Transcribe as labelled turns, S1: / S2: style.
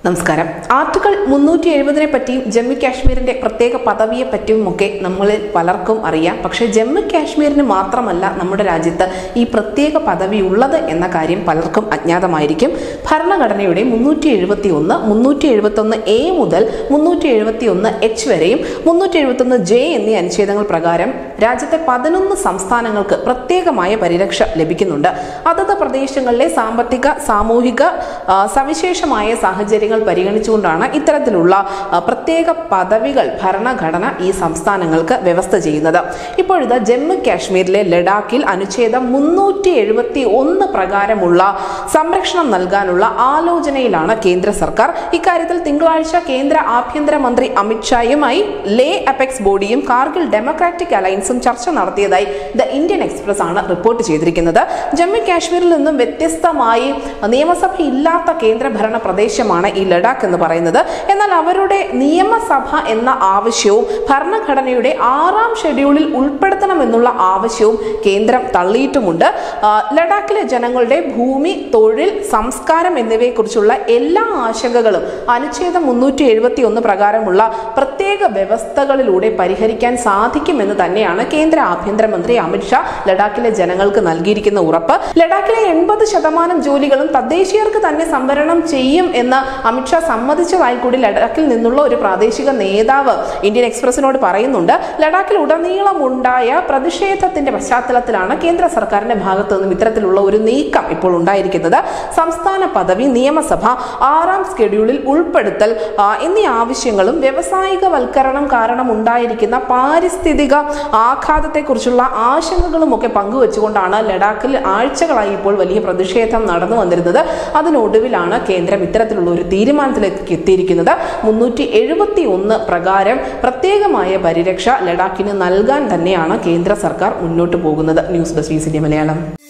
S1: നമസ്കാരം ആർട്ടിക്കിൾ മുന്നൂറ്റി എഴുപതിനെ പറ്റിയും ജമ്മു കാശ്മീരിന്റെ പ്രത്യേക പദവിയെ പറ്റിയും ഒക്കെ നമ്മളിൽ പലർക്കും അറിയാം പക്ഷേ ജമ്മു കാശ്മീരിന് മാത്രമല്ല നമ്മുടെ രാജ്യത്ത് ഈ പ്രത്യേക പദവി ഉള്ളത് എന്ന കാര്യം പലർക്കും അജ്ഞാതമായിരിക്കും ഭരണഘടനയുടെ മുന്നൂറ്റി എഴുപത്തി ഒന്ന് മുന്നൂറ്റി എഴുപത്തി ഒന്ന് എ മുതൽ മുന്നൂറ്റി എഴുപത്തി ഒന്ന് എച്ച് വരെയും മുന്നൂറ്റി എഴുപത്തി ഒന്ന് ജെ എന്നീ അനുച്ഛേദങ്ങൾ പ്രകാരം രാജ്യത്തെ പതിനൊന്ന് സംസ്ഥാനങ്ങൾക്ക് പ്രത്യേകമായ പരിരക്ഷ ലഭിക്കുന്നുണ്ട് അതത് പ്രദേശങ്ങളിലെ സാമ്പത്തിക സാമൂഹിക ആ, സവിശേഷമായ സാഹചര്യങ്ങൾ പരിഗണിച്ചുകൊണ്ടാണ് ഇത്തരത്തിലുള്ള ആ, പ്രത്യേക പദവികൾ ഭരണഘടന ഈ സംസ്ഥാനങ്ങൾക്ക് വ്യവസ്ഥ ചെയ്യുന്നത് ഇപ്പോഴിത് ജമ്മു കാശ്മീരിലെ ലഡാക്കിൽ അനുച്ഛേദം മുന്നൂറ്റി എഴുപത്തി ഒന്ന് പ്രകാരമുള്ള സംരക്ഷണം നൽകാനുള്ള ആലോചനയിലാണ് കേന്ദ്ര സർക്കാർ ഇക്കാര്യത്തിൽ തിങ്കളാഴ്ച കേന്ദ്ര ആഭ്യന്തര മന്ത്രി അമിത്ഷായുമായി ലേ അപെക്സ് ബോഡിയും കാർഗിൽ ഡെമോക്രാറ്റിക് അലയൻസും ചർച്ച നടത്തിയതായി ദ ഇന്ത്യൻ എക്സ്പ്രസ് ആണ് റിപ്പോർട്ട് ചെയ്തിരിക്കുന്നത് ജമ്മു കാശ്മീരിൽ നിന്നും വ്യത്യസ്തമായി നിയമസഭ ഇല്ലാത്ത കേന്ദ്രഭരണ പ്രദേശമാണ് ഈ ലഡാക്ക് എന്ന് പറയുന്നത് എന്നാൽ അവരുടെ നിയമസഭ എന്ന ആവശ്യവും ഭരണഘടനയുടെ ആറാം ഷെഡ്യൂളിൽ ഉൾപ്പെടുത്തണമെന്നുള്ള ആവശ്യവും കേന്ദ്രം തള്ളിയിട്ടുമുണ്ട് ആ, ലഡാക്കിലെ ജനങ്ങളുടെ ഭൂമി തൊഴിൽ സംസ്കാരം എന്നിവയെക്കുറിച്ചുള്ള എല്ലാ ആശങ്കകളും അനുച്ഛേദം മുന്നൂറ്റി എഴുപത്തി ഒന്ന് പ്രകാരമുള്ള പ്രത്യേക വ്യവസ്ഥകളിലൂടെ പരിഹരിക്കാൻ സാധിക്കുമെന്ന് തന്നെയാണ് കേന്ദ്ര ആഭ്യന്തരമന്ത്രി അമിത്ഷാ ലഡാക്കിലെ ജനങ്ങൾക്ക് നൽകിയിരിക്കുന്ന ഉറപ്പ് ലഡാക്കിലെ എൺപത് ശതമാനം ജോലികളും തദ്ദേശീയർക്ക് തന്നെ സംവരണം ചെയ്യും എന്ന് അമിത്ഷാ സമ്മതിച്ചതായി കൂടി ലഡാക്കിൽ നിന്നുള്ള ഒരു പ്രാദേശിക നേതാവ് ഇന്ത്യൻ എക്സ്പ്രസിനോട് പറയുന്നുണ്ട് ലഡാക്കിൽ ഉടനീളം ഉണ്ടായ പ്രതിഷേധത്തിന്റെ പശ്ചാത്തലത്തിലാണ് കേന്ദ്ര സർക്കാരിന്റെ ഭാഗത്തു നിന്നും ഇത്തരത്തിലുള്ള ഒരു നീക്കം ഇപ്പോൾ ഉണ്ടായിരിക്കുന്നത് സംസ്ഥാന പദവി നിയമസഭ ആറാം സ്കെഡ്യൂളിൽ ഉൾപ്പെടുത്തൽ ആ, എന്നീ ആവശ്യങ്ങളും വ്യവസായികവൽക്കരണം കാരണം ഉണ്ടായിരിക്കുന്ന പാരിസ്ഥിതിക ആഘാതത്തെക്കുറിച്ചുള്ള ആശങ്കകളും ഒക്കെ പങ്കുവെച്ചുകൊണ്ടാണ് ലഡാക്കിൽ ആഴ്ചകളായി ഇപ്പോൾ വലിയ പ്രതിഷേധം നടന്നു വന്നിരുന്നത് അതിനൊടുവിലാണ് കേന്ദ്രം ഇത്തരത്തിലുള്ള ഒരു തീരുമാനത്തിലേക്ക് എത്തിയിരിക്കുന്നത് മുന്നൂറ്റി എഴുപത്തി ഒന്ന് പ്രകാരം പ്രത്യേകമായ പരിരക്ഷ ലഡാക്കിന് നൽകാൻ തന്നെയാണ് കേന്ദ്ര സർക്കാർ മുന്നോട്ട് പോകുന്നത് news desk V C D Malayalam